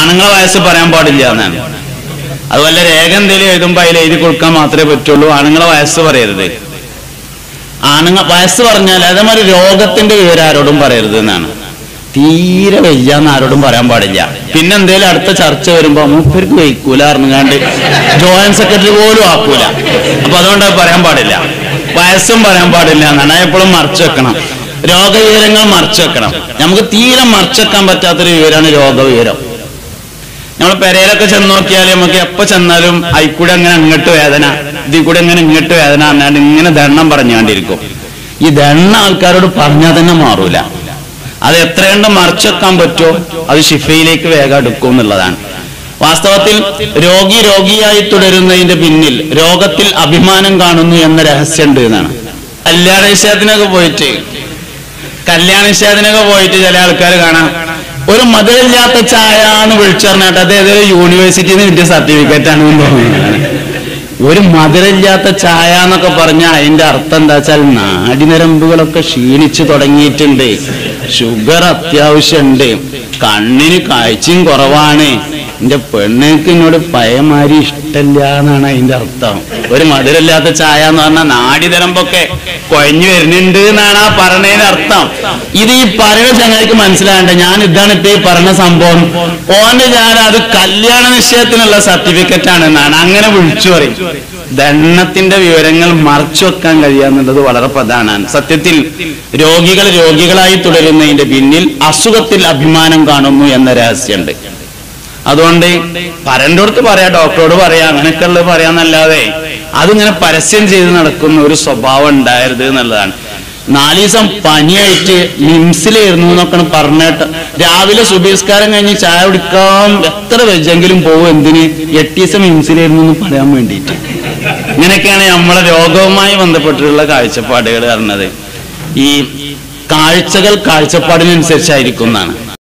ആണുങ്ങളെ വയസ്സ് പറയാൻ പാടില്ല എന്നാണ് അത് വല്ല രേഖ എന്തെങ്കിലും എഴുതുമ്പോൾ അതിൽ എഴുതി കൊടുക്കാൻ മാത്രമേ പറ്റുള്ളൂ ആണുങ്ങളെ വയസ്സ് പറയരുത് ആണുങ്ങൾ വയസ്സ് പറഞ്ഞാൽ അതേമാതിരി രോഗത്തിന്റെ വിവരം ആരോടും പറയരുത് എന്നാണ് തീരെ വയ്യാന്ന് ആരോടും പറയാൻ പാടില്ല പിന്നെ എന്തേലും അടുത്ത ചർച്ച വരുമ്പോ മൂപ്പർക്ക് വയ്ക്കൂല അറിഞ്ഞാണ്ട് ജോയിന്റ് സെക്രട്ടറി പോലും ആക്കൂല അപ്പൊ അതുകൊണ്ട് അത് പറയാൻ പാടില്ല വയസ്സും പറയാൻ പാടില്ല എന്നാണ് അത് എപ്പോഴും മറച്ചു വെക്കണം രോഗവിവരങ്ങൾ മറച്ചു വെക്കണം നമുക്ക് തീരെ മറച്ചു വെക്കാൻ പറ്റാത്തൊരു വിവരമാണ് രോഗവിവരം നമ്മൾ പെരയിലൊക്കെ ചെന്ന് നോക്കിയാൽ നമുക്ക് എപ്പോ ചെന്നാലും അയിക്കൂടെ അങ്ങനെ അങ്ങോട്ട് വേദന ഇതിൽ കൂടെ അങ്ങനെ ഇങ്ങോട്ട് വേദന പറഞ്ഞാണ്ട് ഇങ്ങനെ ദണ്ണം പറഞ്ഞുകൊണ്ടിരിക്കും ഈ ദണ്ണ ആൾക്കാരോട് പറഞ്ഞാൽ തന്നെ മാറൂല അത് എത്രയുണ്ട് മറച്ചെക്കാൻ പറ്റുമോ അത് ഷിഫയിലേക്ക് വേഗം എടുക്കും എന്നുള്ളതാണ് വാസ്തവത്തിൽ രോഗി രോഗിയായി തുടരുന്നതിന്റെ പിന്നിൽ രോഗത്തിൽ അഭിമാനം കാണുന്നു എന്ന രഹസ്യമുണ്ട് എന്നാണ് കല്യാണ നിശ്ചയത്തിനൊക്കെ പോയിട്ട് കല്യാണ നിശ്ചയത്തിനൊക്കെ പോയിട്ട് ചില ആൾക്കാർ കാണാം ഒരു മധുരമില്ലാത്ത ചായ എന്ന് വിളിച്ചറിഞ്ഞിട്ട് അത് ഏതൊരു യൂണിവേഴ്സിറ്റിയിൽ നിന്ന് കിട്ടിയ സർട്ടിഫിക്കറ്റ് ആണെന്ന് തോന്നുന്നു ഒരു മധുരമില്ലാത്ത ചായ എന്നൊക്കെ പറഞ്ഞാൽ അതിന്റെ അർത്ഥം എന്താ വെച്ചാൽ നാടിനരമ്പുകളൊക്കെ ക്ഷീണിച്ചു തുടങ്ങിയിട്ടുണ്ട് ഷുഗർ അത്യാവശ്യമുണ്ട് കണ്ണിന് കാഴ്ചയും കുറവാണ് എന്റെ പെണ്ണുങ്ങൾക്ക് എന്നോട് പയമാരി ഇഷ്ടമില്ല എന്നാണ് അതിന്റെ അർത്ഥം ഒരു മധുരമില്ലാത്ത ചായ എന്ന് പറഞ്ഞാൽ നാടിതരമ്പൊക്കെ കൊഴഞ്ഞു വരുന്നുണ്ട് എന്നാണ് ആ പറഞ്ഞതിന്റെ അർത്ഥം ഇത് ഈ പറയുന്ന ചങ്ങായിക്ക് മനസ്സിലാകണ്ട ഞാൻ ഇതാണ് ഇപ്പൊ ഈ പറഞ്ഞ സംഭവം ഓന്റെ ഞാൻ അത് കല്യാണ നിശ്ചയത്തിനുള്ള സർട്ടിഫിക്കറ്റ് ആണ് എന്നാണ് അങ്ങനെ വിളിച്ചു പറയും ദണ്ണത്തിന്റെ വിവരങ്ങൾ മറച്ചു വെക്കാൻ കഴിയാന്നുള്ളത് വളരെ പ്രധാനമാണ് സത്യത്തിൽ രോഗികൾ രോഗികളായി തുടരുന്നതിന്റെ പിന്നിൽ അസുഖത്തിൽ അഭിമാനം കാണുന്നു എന്ന രഹസ്യമുണ്ട് അതുകൊണ്ട് പരണ്ടോടത്ത് പറയാ ഡോക്ടറോട് പറയാ അങ്ങനെയൊക്കെ ഉള്ളത് പറയാന്നല്ലാതെ അതിങ്ങനെ പരസ്യം ചെയ്ത് നടക്കുന്ന ഒരു സ്വഭാവം ഉണ്ടായിരുത് എന്നുള്ളതാണ് നാല് ദിവസം പനിയായിട്ട് മിംസിലായിരുന്നു എന്നൊക്കെ പറഞ്ഞിട്ട് രാവിലെ സുബീസ്കാരം കഴിഞ്ഞ് ചായ കുടിക്കാൻ എത്ര വെജെങ്കിലും പോകും എന്തിന് എട്ട് ദിവസം മിംസിലായിരുന്നു എന്ന് പറയാൻ വേണ്ടിയിട്ട് ഇങ്ങനെയൊക്കെയാണ് നമ്മളെ രോഗവുമായി ബന്ധപ്പെട്ടിട്ടുള്ള കാഴ്ചപ്പാടുകൾ പറഞ്ഞത് ഈ കാഴ്ചകൾ കാഴ്ചപ്പാടിനനുസരിച്ചായിരിക്കും എന്നാണ്